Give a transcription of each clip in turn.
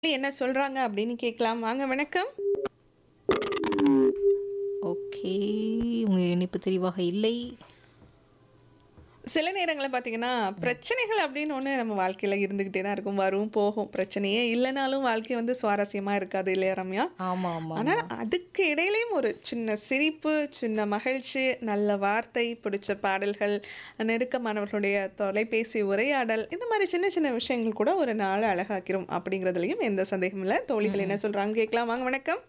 என்ன சொல்றாங்க அப்படின்னு கேட்கலாம் வாங்க வணக்கம் ஓகே உங்க இணைப்பு தெளிவாக இல்லை சில நேரங்களில் பார்த்தீங்கன்னா பிரச்சனைகள் அப்படின்னு ஒன்று நம்ம வாழ்க்கையில் இருந்துக்கிட்டே தான் இருக்கும் வரும் போகும் பிரச்சனையே இல்லைனாலும் வாழ்க்கை வந்து சுவாரஸ்யமாக இருக்காது இல்லையா ரம்யா ஆமா ஆமா ஆனால் அதுக்கு இடையிலையும் ஒரு சின்ன சிரிப்பு சின்ன மகிழ்ச்சி நல்ல வார்த்தை பிடிச்ச பாடல்கள் நெருக்கமானவர்களுடைய தொலைபேசி உரையாடல் இந்த மாதிரி சின்ன சின்ன விஷயங்கள் கூட ஒரு நாளை அழகாக்கிரும் அப்படிங்கிறதுலையும் எந்த சந்தேகமும் இல்லை தோழிகள் என்ன சொல்கிறாங்க கேட்கலாம் வாங்க வணக்கம்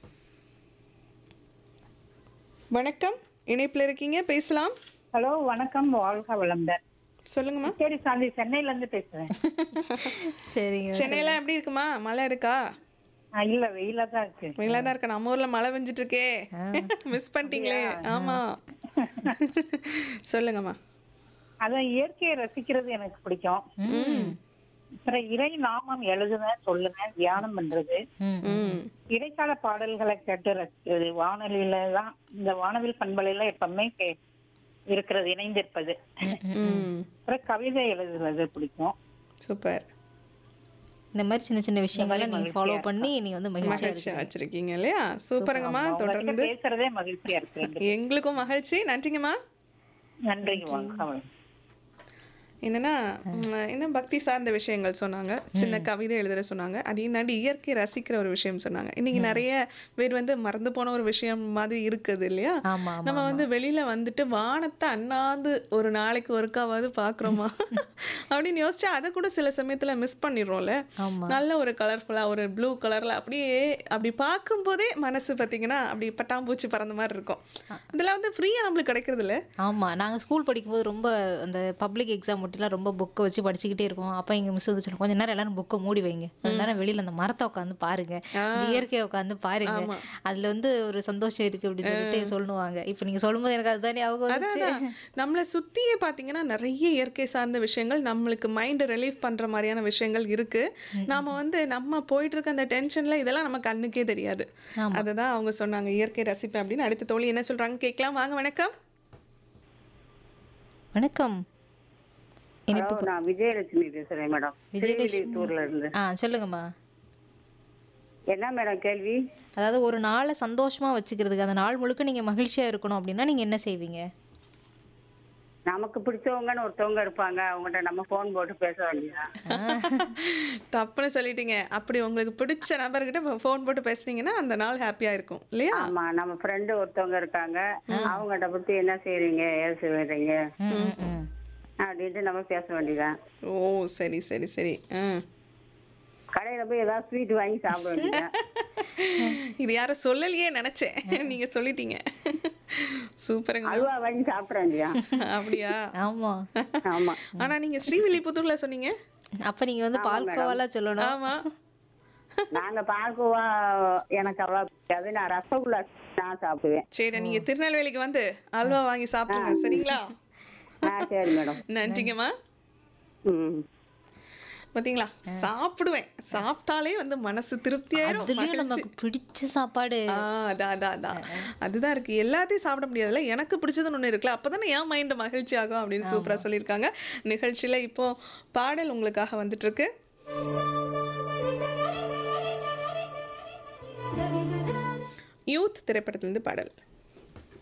வணக்கம் இணைப்பில் இருக்கீங்க பேசலாம் ஹலோ வணக்கம் வாழ்க வளமுடன் சொல்லுங்கம்மா சரி சாந்தி சென்னையில இருந்து பேசுறேன் சரிங்க சென்னையில எப்படி இருக்குமா மழை இருக்கா ஆ, இல்ல வெயிலா தான் இருக்கு வெயிலா தான் இருக்கா நம்ம ஊர்ல மழை பெஞ்சிட்டு இருக்கே மிஸ் பண்ணிட்டீங்களே ஆமா சொல்லுங்கம்மா அதான் இயற்கையை ரசிக்கிறது எனக்கு பிடிக்கும் அப்புறம் இறை நாமம் எழுதுவேன் சொல்லுவேன் தியானம் பண்றது ம் ம் இடைக்கால பாடல்களை கேட்டு ரசிக்கிறது வானொலியில தான் இந்த வானவில் பண்பலையில எப்பவுமே கே- இருக்கிறது இணைந்திருப்பது ம் அப்புறம் கவிதை எழுதுறது பிடிக்கும் சூப்பர் இந்த மாதிரி சின்ன சின்ன விஷயங்களை நீங்க ஃபாலோ பண்ணி நீங்க வந்து மகிழ்ச்சியா மகிழ்ச்சியா வச்சிருக்கீங்க இல்லையா சூப்பருங்கம்மா உங்ககிட்ட தொடர்ந்து பேசுறதே மகிழ்ச்சியா இருக்கு எங்களுக்கும் மகிழ்ச்சி நன்றிங்கம்மா நன்றி வாழ்க வளம் என்னன்னா ம், இன்னும் பக்தி சார்ந்த விஷயங்கள் சொன்னாங்க சின்ன கவிதை எழுதுற சொன்னாங்க அதையும் தாண்டி இயற்கை ரசிக்கிற ஒரு விஷயம் சொன்னாங்க இன்னைக்கு நிறைய பேர் வந்து மறந்து போன ஒரு விஷயம் மாதிரி இருக்குது இல்லையா ஆமா ஆமா நம்ம வந்து வெளியில வந்துட்டு வானத்தை அண்ணாந்து ஒரு நாளைக்கு ஒருக்காவது பாக்குறோமா அப்படின்னு யோசிச்சா அதை கூட சில சமயத்துல மிஸ் பண்ணிடுறோம்ல ஆமா நல்ல ஒரு கலர்ஃபுல்லா ஒரு ப்ளூ கலர்ல அப்படியே அப்படி பார்க்கும்போதே மனசு பாத்தீங்கன்னா அப்படி பட்டாம்பூச்சி பறந்த மாதிரி இருக்கும் இதெல்லாம் வந்து ஃப்ரீயா நம்மளுக்கு கிடைக்கிறது இல்ல ஆமா நாங்க ஸ்கூல் படிக்கும்போது ரொம்ப அந்த பப்ளிக் எக்ஸாம் மட்டும் ரொம்ப புக்கை வச்சு படிச்சுக்கிட்டே இருப்போம் அப்ப எங்க மிஸ் வந்து சொல்லுவோம் கொஞ்ச நேரம் எல்லாரும் புக்கை மூடி வைங்க கொஞ்ச நேரம் வெளியில அந்த மரத்தை உட்காந்து பாருங்க இந்த இயற்கையை உட்காந்து பாருங்க அதுல வந்து ஒரு சந்தோஷம் இருக்கு அப்படின்னு சொல்லிட்டு சொல்லுவாங்க இப்ப நீங்க சொல்லும்போது எனக்கு அதுதானே ஞாபகம் வந்துச்சு அதான் நம்மளை சுத்தியே பாத்தீங்கன்னா நிறைய இயற்கை சார்ந்த விஷயங்கள் நம்மளுக்கு மைண்ட் ரிலீஃப் பண்ற மாதிரியான விஷயங்கள் இருக்கு நாம வந்து நம்ம போயிட்டு இருக்க அந்த டென்ஷன்ல இதெல்லாம் நம்ம கண்ணுக்கே தெரியாது அதுதான் அவங்க சொன்னாங்க இயற்கை ரசிப்பேன் அப்படின்னு அடுத்த தோழி என்ன சொல்றாங்க கேட்கலாம் வாங்க வணக்கம் வணக்கம் ஹலோ நான் விஜயலட்சுமி பேசுறேன் மேடம் விஜயலட்சுமி. திருவிழித்தூர்ல இருந்து ஆ சொல்லுங்கம்மா என்ன மேடம் கேள்வி அதாவது ஒரு நாளை சந்தோஷமா வச்சுக்கிறதுக்கு அந்த நாள் முழுக்க நீங்க மகிழ்ச்சியா இருக்கணும் அப்படின்னா நீங்க என்ன செய்வீங்க நமக்கு பிடிச்சவங்கன்னு ஒருத்தவங்க இருப்பாங்க அவங்ககிட்ட நம்ம ஃபோன் போட்டு பேச வேண்டியதான் தப்புன்னு சொல்லிட்டீங்க அப்படி உங்களுக்கு பிடிச்ச நபர்கிட்ட ஃபோன் போட்டு பேசுனீங்கன்னா அந்த நாள் ஹாப்பியா இருக்கும் இல்லையா ஆமா நம்ம ஃப்ரெண்டு ஒருத்தவங்க இருக்காங்க அவங்ககிட்ட பத்தி என்ன செய்றீங்க ஏது செய்றீங்க ம், ம். அப்படின்ட்டு நம்ம பேச வேண்டியதான் ஓ சரி சரி சரி ஆ கடையில போய் ஏதாவது ஸ்வீட் வாங்கி சாப்பிட வேண்டியதான் இது யாரும் சொல்லலையே நினைச்சேன் நீங்க சொல்லிட்டீங்க சூப்பருங்க அல்வா வாங்கி சாப்பிட வேண்டியதான் அப்படியா ஆமா ஆமா ஆனா நீங்க ஸ்ரீவில்லிபுத்தூர்ல சொன்னீங்க அப்ப நீங்க வந்து பால்கோவாலாம் சொல்லணும் ஆமா நாங்க பால்கோவா எனக்கு அவ்வளவு பிடிக்காது நான் ரசகுல்லா நான் சாப்பிடுவேன் சரி நீங்க திருநெல்வேலிக்கு வந்து அல்வா வாங்கி சாப்பிடுங்க சரிங்களா ஆ சரி மேடம் நன்றிங்கம்மா ம் பாத்தீங்களா சாப்பிடுவேன் சாப்பிட்டாலே வந்து மனசு திருப்தியாயிரும் அதுலயும் மகிழ்ச்சி. நமக்கு பிடிச்ச சாப்பாடு ஆ, அதான் அதான் அதான் அதுதான் இருக்கு எல்லாத்தையும் சாப்பிட முடியாதுல்ல எனக்கு பிடிச்சதுன்னு ஒண்ணு இருக்குல்ல அப்பதானே என் மைண்ட் மகிழ்ச்சி ஆகும் அப்படின்னு சூப்பரா சொல்லியிருக்காங்க நிகழ்ச்சியில இப்போ பாடல் உங்களுக்காக வந்துட்டு இருக்கு யூத் திரைப்படத்திலிருந்து பாடல்